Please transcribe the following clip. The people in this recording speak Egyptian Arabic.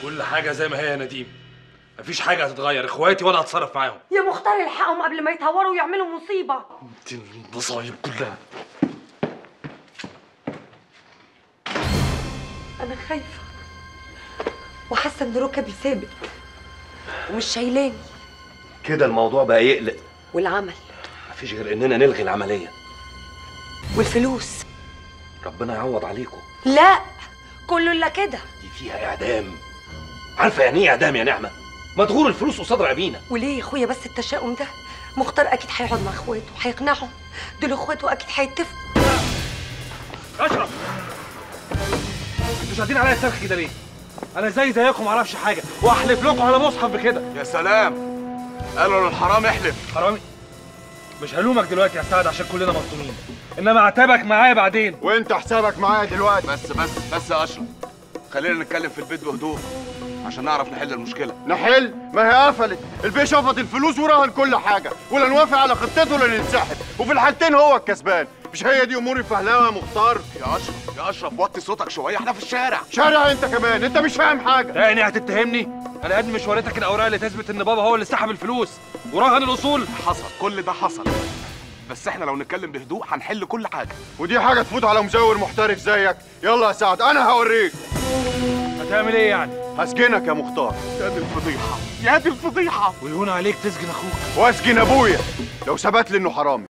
كل حاجه زي ما هي يا نديم مفيش حاجه هتتغير اخواتي وانا هتصرف معاهم يا مختار الحقهم قبل ما يتهوروا ويعملوا مصيبه انت المصايب كلها انا خايفه وحاسه ان ركبي ثابت ومش شايلاني كده الموضوع بقى يقلق والعمل مفيش غير اننا نلغي العمليه والفلوس ربنا يعوض عليكم لا كله الا كده دي فيها اعدام عارفه يعني ايه اعدام يا نعمه مدغور الفلوس قصاد رقابينا وليه يا اخويا بس التشاؤم ده مختار اكيد هيقعد مع اخواته هيقنعهم دول اخواته اكيد هيتفقوا اشرف انتوا شادين عليا السلخ كده ليه انا زي زيكم معرفش حاجه واحلف لكم على مصحف بكده يا سلام قالوا للحرام احلف حرامي مش هلومك دلوقتي يا سعد عشان كلنا مظلومين انما اعتبك معايا بعدين وانت حسابك معايا دلوقتي بس بس بس يا اشرف خلينا نتكلم في البيت بهدوء عشان نعرف نحل المشكله نحل ما هي قفلت البيه شفط الفلوس وراهن كل حاجه ولا نوافق على خطته ولا ننسحب وفي الحالتين هو الكسبان مش هي دي امور الفهلاوه يا مختار يا اشرف يا اشرف وطي صوتك شويه احنا في الشارع شارع انت كمان انت مش فاهم حاجه تاني هتتهمني انا قد مش وريتك الاوراق اللي تثبت ان بابا هو اللي سحب الفلوس وراهن الاصول حصل كل ده حصل بس احنا لو نتكلم بهدوء هنحل كل حاجه ودي حاجه تفوت على مزور محترف زيك يلا يا سعد انا هوريك هتعمل ايه يعني هسجنك يا مختار يا دي الفضيحه يا دي الفضيحه ويهون عليك تسجن اخوك واسجن ابويا لو ثبت لي انه حرامي